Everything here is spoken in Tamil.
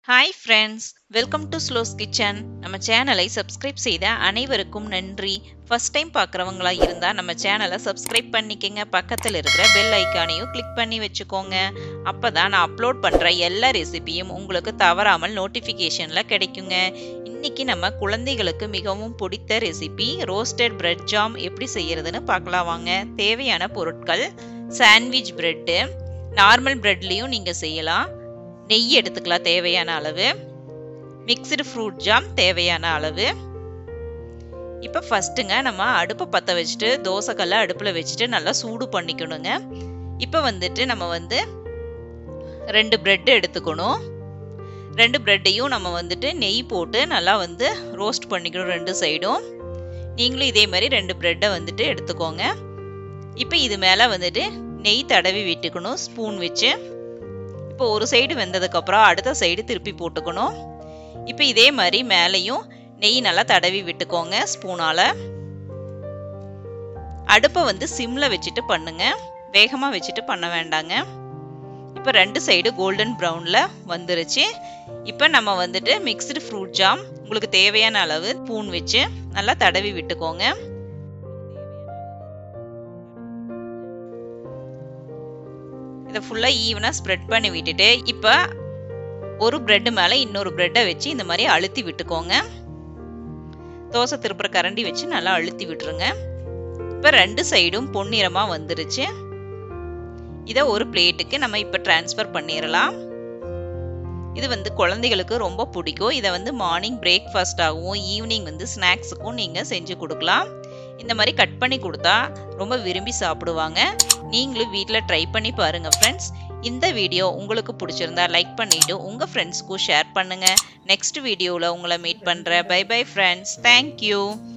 ஹாய் ஃப்ரெண்ட்ஸ் வெல்கம் டு ஸ்லோஸ் கிச்சன் நம்ம சேனலை சப்ஸ்கிரைப் செய்த அனைவருக்கும் நன்றி ஃபர்ஸ்ட் டைம் பார்க்குறவங்களா இருந்தால் நம்ம சேனலை சப்ஸ்கிரைப் பண்ணிக்கங்க பக்கத்தில் இருக்கிற பெல் ஐக்கானையும் கிளிக் பண்ணி வச்சுக்கோங்க அப்போ தான் நான் அப்லோட் பண்ணுற எல்லா ரெசிபியும் உங்களுக்கு தவறாமல் நோட்டிஃபிகேஷனில் கிடைக்குங்க இன்னைக்கு நம்ம குழந்தைகளுக்கு மிகவும் பிடித்த ரெசிபி ரோஸ்டட் பிரெட் ஜாம் எப்படி செய்யறதுன்னு பார்க்கலாம் வாங்க தேவையான பொருட்கள் சாண்ட்விச் பிரெட்டு நார்மல் பிரெட்லேயும் நீங்கள் செய்யலாம் நெய் எடுத்துக்கலாம் தேவையான அளவு மிக்சடு ஃப்ரூட் ஜாம் தேவையான அளவு இப்போ ஃபஸ்ட்டுங்க நம்ம அடுப்பை பற்ற வச்சுட்டு தோசைக்கல்லை அடுப்பில் வச்சுட்டு நல்லா சூடு பண்ணிக்கணுங்க இப்போ வந்துட்டு நம்ம வந்து ரெண்டு ப்ரெட்டு எடுத்துக்கணும் ரெண்டு ப்ரெட்டையும் நம்ம வந்துட்டு நெய் போட்டு நல்லா வந்து ரோஸ்ட் பண்ணிக்கணும் ரெண்டு சைடும் நீங்களும் இதே மாதிரி ரெண்டு ப்ரெட்டை வந்துட்டு எடுத்துக்கோங்க இப்போ இது மேலே வந்துட்டு நெய் தடவி விட்டுக்கணும் ஸ்பூன் வச்சு இப்போ ஒரு சைடு வெந்ததுக்கப்புறம் அடுத்த சைடு திருப்பி போட்டுக்கணும் இப்போ இதே மாதிரி மேலேயும் நெய் நல்லா தடவி விட்டுக்கோங்க ஸ்பூனால் அடுப்பை வந்து சிம்மில் வச்சுட்டு பண்ணுங்க வேகமாக வச்சுட்டு பண்ண வேண்டாங்க இப்போ ரெண்டு சைடு கோல்டன் ப்ரௌனில் வந்துருச்சு இப்போ நம்ம வந்துட்டு மிக்ஸ்டு ஃப்ரூட் ஜாம் உங்களுக்கு தேவையான அளவு ஸ்பூன் வச்சு நல்லா தடவி விட்டுக்கோங்க இதை ஃபுல்லாக ஈவனாக ஸ்ப்ரெட் பண்ணி விட்டுட்டு இப்போ ஒரு ப்ரெட்டு மேலே இன்னொரு ப்ரெட்டை வச்சு இந்த மாதிரி அழுத்தி விட்டுக்கோங்க தோசை திருப்புற கரண்டி வச்சு நல்லா அழுத்தி விட்டுருங்க இப்போ ரெண்டு சைடும் பொன்னிறமாக வந்துருச்சு இதை ஒரு பிளேட்டுக்கு நம்ம இப்போ டிரான்ஸ்ஃபர் பண்ணிடலாம் இது வந்து குழந்தைகளுக்கு ரொம்ப பிடிக்கும் இதை வந்து மார்னிங் பிரேக்ஃபாஸ்டாகவும் ஈவினிங் வந்து ஸ்நாக்ஸுக்கும் நீங்கள் செஞ்சு கொடுக்கலாம் இந்த மாதிரி கட் பண்ணி கொடுத்தா ரொம்ப விரும்பி சாப்பிடுவாங்க நீங்களும் வீட்டில் ட்ரை பண்ணி பாருங்கள் ஃப்ரெண்ட்ஸ் இந்த வீடியோ உங்களுக்கு பிடிச்சிருந்தா லைக் பண்ணிவிட்டு உங்கள் ஃப்ரெண்ட்ஸ்க்கும் ஷேர் பண்ணுங்கள் நெக்ஸ்ட் வீடியோவில் உங்களை மீட் பண்ணுறேன் பை பை ஃப்ரெண்ட்ஸ் தேங்க்யூ